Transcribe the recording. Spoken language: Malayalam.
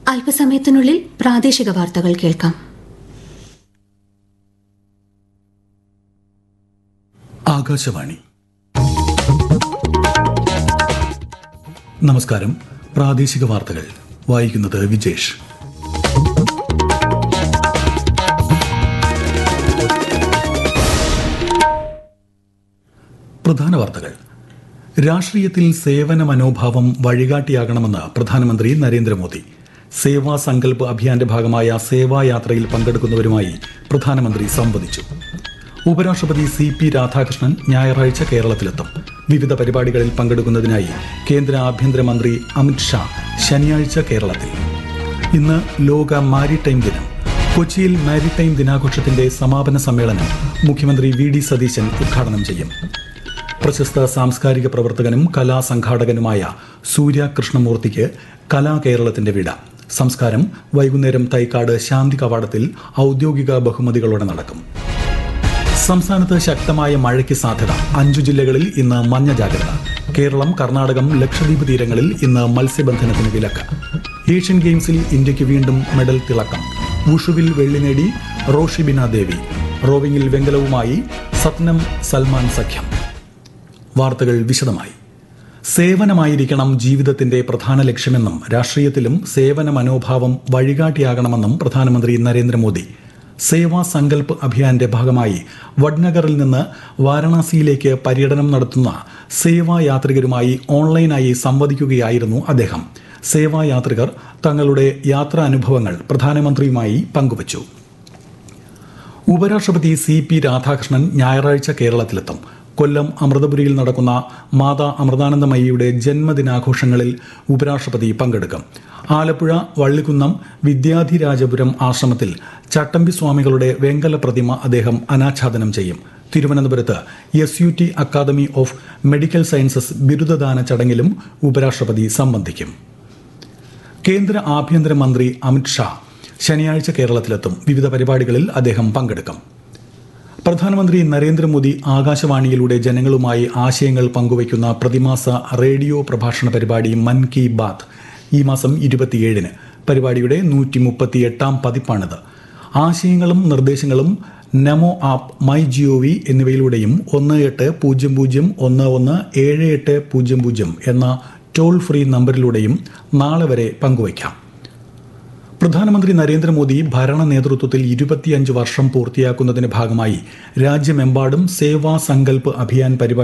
അല്പസമയത്തിനുള്ളിൽ പ്രാദേശിക വാർത്തകൾ കേൾക്കാം ആകാശവാണി നമസ്കാരം പ്രാദേശിക വാർത്തകൾ വായിക്കുന്നത് വിജേഷ് പ്രധാന വാർത്തകൾ രാഷ്ട്രീയത്തിൽ സേവന മനോഭാവം വഴികാട്ടിയാകണമെന്ന് പ്രധാനമന്ത്രി നരേന്ദ്രമോദി സേവാ സങ്കല്പ് അഭിയാന്റെ ഭാഗമായ സേവായാത്രയിൽ പങ്കെടുക്കുന്നവരുമായി പ്രധാനമന്ത്രി സംവദിച്ചു ഉപരാഷ്ട്രപതി സി പി രാധാകൃഷ്ണൻ ഞായറാഴ്ച കേരളത്തിലെത്തും വിവിധ പരിപാടികളിൽ പങ്കെടുക്കുന്നതിനായി കേന്ദ്ര ആഭ്യന്തരമന്ത്രി അമിത് ഷാ ശനിയാഴ്ച കേരളത്തിൽ ഇന്ന് ലോക മാരിടൈം ദിനം കൊച്ചിയിൽ മാരിടൈം ദിനാഘോഷത്തിന്റെ സമാപന സമ്മേളനം മുഖ്യമന്ത്രി വി ഡി സതീശൻ ഉദ്ഘാടനം ചെയ്യും പ്രശസ്ത സാംസ്കാരിക പ്രവർത്തകനും കലാസംഘാടകനുമായ സൂര്യ കൃഷ്ണമൂർത്തിക്ക് കലാകേരളത്തിന്റെ വിട സംസ്കാരം വൈകുന്നേരം തൈക്കാട് ശാന്തി കവാടത്തിൽ ഔദ്യോഗിക ബഹുമതികളോടെ നടക്കും സംസ്ഥാനത്ത് ശക്തമായ മഴയ്ക്ക് സാധ്യത അഞ്ചു ജില്ലകളിൽ ഇന്ന് മഞ്ഞ ജാഗ്രത കേരളം കർണാടകം ലക്ഷദ്വീപ് തീരങ്ങളിൽ ഇന്ന് മത്സ്യബന്ധനത്തിന് വിലക്ക് ഏഷ്യൻ ഗെയിംസിൽ ഇന്ത്യക്ക് വീണ്ടും മെഡൽ തിളക്കം വുഷുവിൽ വെള്ളി നേടി റോഷിബിന ദേവി റോവിംഗിൽ വെങ്കലവുമായി സത്നം സൽമാൻ സഖ്യം വാർത്തകൾ വിശദമായി സേവനമായിരിക്കണം ജീവിതത്തിന്റെ പ്രധാന ലക്ഷ്യമെന്നും രാഷ്ട്രീയത്തിലും സേവന മനോഭാവം വഴികാട്ടിയാകണമെന്നും പ്രധാനമന്ത്രി നരേന്ദ്രമോദി സേവാ സങ്കല്പ് അഭിയാന്റെ ഭാഗമായി വഡ്നഗറിൽ നിന്ന് വാരണാസിയിലേക്ക് പര്യടനം നടത്തുന്ന സേവായാത്രികരുമായി ഓൺലൈനായി സംവദിക്കുകയായിരുന്നു അദ്ദേഹം സേവായാത്രികർ തങ്ങളുടെ യാത്രാനുഭവങ്ങൾ പ്രധാനമന്ത്രിയുമായി പങ്കുവച്ചു ഉപരാഷ്ട്രപതി സി പി രാധാകൃഷ്ണൻ ഞായറാഴ്ച കേരളത്തിലെത്തും കൊല്ലം അമൃതപുരിയിൽ നടക്കുന്ന മാതാ അമൃതാനന്ദമയിയുടെ ജന്മദിനാഘോഷങ്ങളിൽ ഉപരാഷ്ട്രപതി പങ്കെടുക്കും ആലപ്പുഴ വള്ളിക്കുന്നം വിദ്യാധിരാജപുരം ആശ്രമത്തിൽ ചട്ടമ്പി സ്വാമികളുടെ വെങ്കല പ്രതിമ അദ്ദേഹം അനാച്ഛാദനം ചെയ്യും തിരുവനന്തപുരത്ത് S U T academy of medical sciences ബിരുദദാന ചടങ്ങിലും ഉപരാഷ്ട്രപതി സംബന്ധിക്കും കേന്ദ്ര ആഭ്യന്തരമന്ത്രി അമിത് ഷാ ശനിയാഴ്ച കേരളത്തിലെത്തും വിവിധ പരിപാടികളിൽ അദ്ദേഹം പങ്കെടുക്കും പ്രധാനമന്ത്രി നരേന്ദ്രമോദി ആകാശവാണിയിലൂടെ ജനങ്ങളുമായി ആശയങ്ങൾ പങ്കുവയ്ക്കുന്ന പ്രതിമാസ റേഡിയോ പ്രഭാഷണ പരിപാടി മൻ കി ബാത്ത് ഈ മാസം ഇരുപത്തിയേഴിന് പരിപാടിയുടെ നൂറ്റി മുപ്പത്തി എട്ടാം പതിപ്പാണിത് ആശയങ്ങളും നിർദ്ദേശങ്ങളും NaMo app My Gov എന്നിവയിലൂടെയും ഒന്ന് എട്ട് പൂജ്യം പൂജ്യം ഒന്ന് ഒന്ന് ഏഴ് എട്ട് പൂജ്യം പൂജ്യം എന്ന ടോൾ ഫ്രീ നമ്പറിലൂടെയും നാളെ വരെ പങ്കുവയ്ക്കാം പ്രധാനമന്ത്രി നരേന്ദ്രമോദി ഭരണ നേതൃത്വത്തിൽ ഇരുപത്തിയഞ്ച് വർഷം പൂർത്തിയാക്കുന്നതിന്റെ ഭാഗമായി രാജ്യമെമ്പാടും സേവാ സങ്കല്പ് അഭിയാൻ പരിപാടി